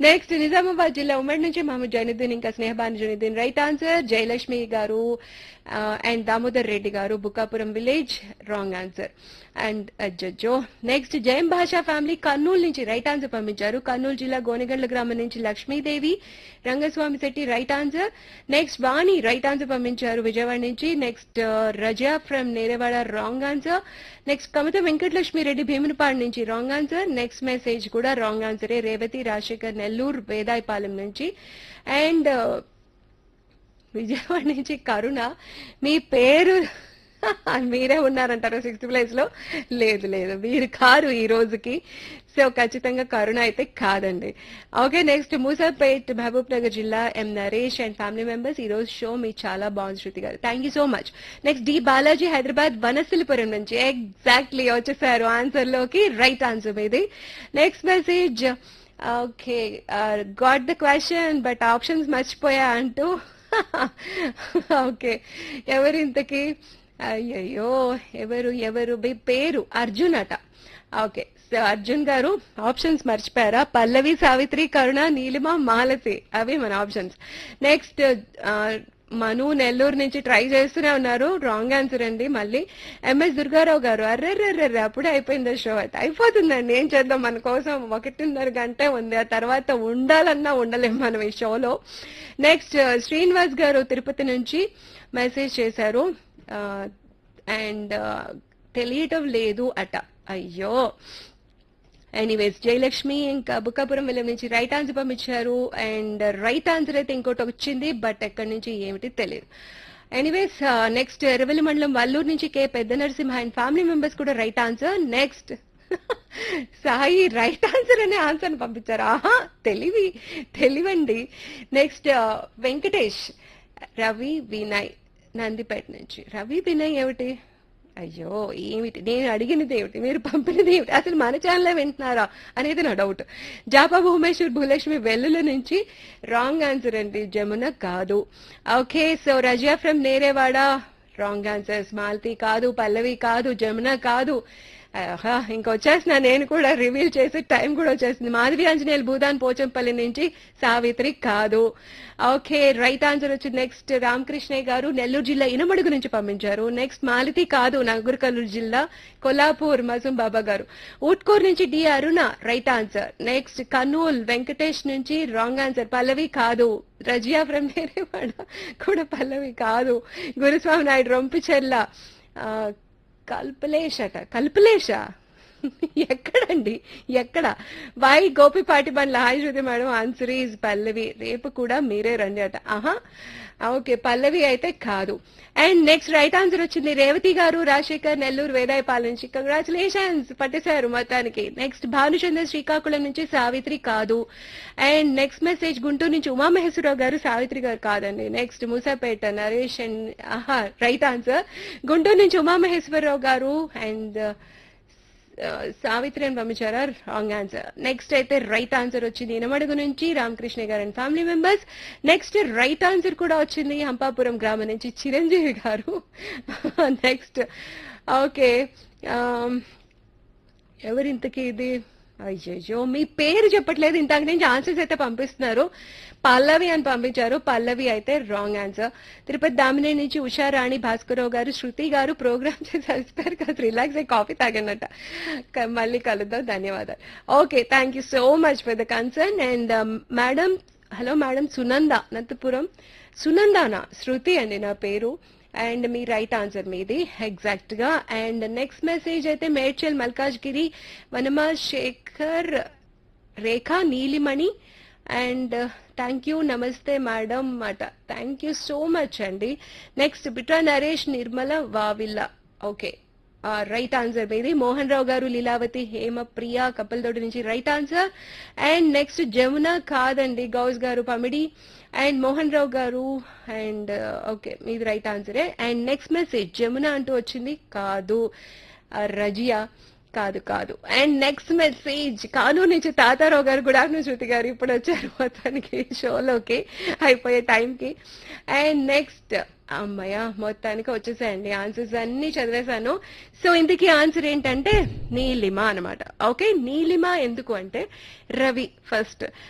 next Nizamabad జిల్లా ఉమ్మడి నుంచి మహమ్మద్ జైనుద్దీన్ ఇంకా Snehabanu Zainuddin right answer Jayalakshmi garu and Damodar Reddy garu Bukkapuram village wrong answer and జడ్జో నెక్స్ట్ జయం భాషా ఫ్యామిలీ కర్నూలు నుంచి రైట్ ఆన్సర్ పంపించారు కర్నూలు జిల్లా గోనెగండ్ల గ్రామం నుంచి Lakshmidevi Rangaswamy Shetty right answer next Vani right answer పంపించారు విజయవాడ నుంచి next Raza from Nerewada wrong answer next Kamatha Venkatalakshmi Reddy Bheemunipadu నుంచి రాంగ్ ఆన్సర్ నెక్స్ట్ మెసేజ్ కూడా రాంగ్ ఆన్సరే రేవతి రాజశేఖర్ నెల్లూరు వేదాయపాలెం నుంచి అండ్ విజయవాడ నుంచి కరుణ మీ పేరు మీరే ఉన్నారంటారు సిక్స్త్ ప్లేస్ లో లేదు లేదు మీరు కారు ఈ రోజుకి సో ఖచ్చితంగా కరుణ అయితే కాదండి ఓకే నెక్స్ట్ మూసాపేట్ మహబూబ్ నగర్ జిల్లా M Naresh and family members ఈ రోజు షో మీ చాలా బాగుంది Shruti garu thank you so much next D Balaji Hyderabad Vanasthalipuram నుంచి ఎగ్జాక్ట్లీ వచ్చేసారు ఆన్సర్ లోకి రైట్ ఆన్సర్ మీది next message okay got the question but options మర్చిపోయా అంటూ ఓకే ఎవరు ఇంతకి అయ్యయ్యో ఎవరు ఎవరు మీ పేరు అర్జున్ అట ఓకే సో అర్జున్ గారు ఆప్షన్స్ మర్చిపోయారా పల్లవి సావిత్రి కరుణ నీలిమ మాలతి అవి మన ఆప్షన్స్ నెక్స్ట్ మను నెల్లూరు నుంచి ట్రై చేస్తూనే ఉన్నారు రాంగ్ ఆన్సర్ అండి మళ్ళీ ఎంఎస్ దుర్గారావు గారు అర్రెర్రెర్రెర్రె అప్పుడే అయిపోయింది షో అయితే అయిపోతుందండి ఏం చేద్దాం మన కోసం ఒకటిన్నర గంటే ఉంది ఆ తర్వాత ఉండాలన్నా ఉండలేం మనం ఈ షోలో నెక్స్ట్ శ్రీనివాస్ గారు తిరుపతి నుంచి మెసేజ్ చేశారు అండ్ తెలియటం లేదు అట అయ్యో ఎనీవేస్ జయలక్ష్మి ఇంకా బుక్కాపురం విలం నుంచి రైట్ ఆన్సర్ పంపించారు అండ్ రైట్ ఆన్సర్ అయితే ఇంకోటి వచ్చింది బట్ ఎక్కడి నుంచి ఏమిటి తెలియదు ఎనీవేస్ నెక్స్ట్ ఎరవెల్లి మండలం వల్లూరు నుంచి K Pedda Narasimha and family members కూడా right answer next Sai right answer అనే ఆన్సర్ పంపించారు ఆహా తెలివి తెలివండి నెక్స్ట్ వెంకటేష్ రవి వినయ్ నందిపేట నుంచి రవి వినయ్ ఏమిటి అయ్యో ఏమిటి నేను అడిగినది ఏమిటి మీరు పంపినది ఏమిటి అసలు మన ఛానల్ వింటున్నారా అనేది నా డౌట్ జాపా భువనేశ్వర్ భూలక్ష్మి వెల్లుల నుంచి రాంగ్ ఆన్సర్ అండి జమున కాదు okay so Raziya from Nerewada wrong answers Malti కాదు పల్లవి కాదు జమున కాదు ఇంకొచ్చేసిన నేను కూడా రివీల్ చేసే టైం కూడా వచ్చేసింది మాధవి ఆంజనేయులు భూదాన్ పోచంపల్లి నుంచి సావిత్రి కాదు ఓకే రైట్ ఆన్సర్ వచ్చి నెక్స్ట్ రామకృష్ణయ్య గారు నెల్లూరు జిల్లా ఇనమడుగు నుంచి పంపించారు నెక్స్ట్ మాలతి కాదు నగర్కల్లూరు జిల్లా కొల్లాపూర్ మజుం బాబా గారు ఊట్కూర్ నుంచి D Aruna right answer next Kurnool Venkatesh నుంచి రాంగ్ ఆన్సర్ పల్లవి కాదు రజియా ఫ్రమ్ నేరేవాడ కూడా పల్లవి కాదు గురుస్వామి నాయుడు రొంపిచెల్ల కల్పలేష్ అట కల్పలేషా ఎక్కడండి ఎక్కడ Y Gopipati Bandla hi Shruti madam answer is Pallavi రేపు కూడా మీరే రండి అట ఆహా ఓకే పల్లవి అయితే కాదు అండ్ నెక్స్ట్ రైట్ ఆన్సర్ వచ్చింది రేవతి గారు రాజశేఖర్ నెల్లూరు వేదాయపాల నుంచి కంగ్రాచులేషన్స్ పట్టేశారు మొత్తానికి నెక్స్ట్ భానుచంద్ర శ్రీకాకుళం నుంచి సావిత్రి కాదు అండ్ నెక్స్ట్ మెసేజ్ గుంటూరు నుంచి ఉమామహేశ్వరరావు గారు సావిత్రి గారు కాదండి నెక్స్ట్ మూసాపేట నరేష్ అండ్ ఆహా రైట్ ఆన్సర్ గుంటూరు నుంచి ఉమామహేశ్వరరావు గారు అండ్ సావిత్రి అని పంపించారా రాంగ్ ఆన్సర్ నెక్స్ట్ అయితే రైట్ ఆన్సర్ వచ్చింది ఇనమడుగు నుంచి Ramakrishna garu and family members next right answer కూడా వచ్చింది హంపాపురం గ్రామం నుంచి చిరంజీవి గారు నెక్స్ట్ ఓకే ఎవరింతకి ఇది అయ్యయ్యో మీ పేరు చెప్పట్లేదు ఇంతకు నుంచి ఆన్సర్స్ అయితే పంపిస్తున్నారు పల్లవి అని పంపించారు పల్లవి అయితే రాంగ్ ఆన్సర్ తిరుపతి దామిని నుంచి ఉషారాణి భాస్కరరావు గారు శృతి గారు ప్రోగ్రామ్ చేసి అలిసిపోయారు కాదు రిలాక్స్ అయ్యి కాఫీ తాగనట మళ్ళీ కలుద్దాం ధన్యవాదాలు okay thank you so much for the concern and madam hello madam Sunanda Anantapuram సునందానా శృతి అండి నా పేరు అండ్ మీ రైట్ ఆన్సర్ మీది ఎగ్జాక్ట్ గా అండ్ నెక్స్ట్ మెసేజ్ అయితే Medchal Malkajgiri Vanama Shekhar Rekha Nilimani and thank you నమస్తే మేడం మాట థ్యాంక్ యూ సో మచ్ అండి next Bitra Naresh Nirmala Vavilla okay right answer మీది మోహన్ రావు గారు లీలావతి హేమ ప్రియ కప్పలతోటి నుంచి right answer and next Jamuna కాదండి Ghouse garu Pamidi and Mohan Rao garu and okay మీది రైట్ ఆన్సరే అండ్ నెక్స్ట్ మెసేజ్ జమున అంటూ వచ్చింది కాదు రజియా కాదు కాదు అండ్ నెక్స్ట్ మెసేజ్ కానూరు నుంచి తాతారావు గారు గుడ్ ఆఫ్టర్నూన్ శృతి గారు ఇప్పుడు వచ్చారు మొత్తానికి షోలోకి అయిపోయే టైంకి అండ్ నెక్స్ట్ అమ్మయ్య మొత్తానికి వచ్చేసాయండి ఆన్సర్స్ అన్ని చదివేశాను సో ఇందుకీ ఆన్సర్ ఏంటంటే నీలిమ అనమాట ఓకే నీలిమ ఎందుకు అంటే రవి ఫస్ట్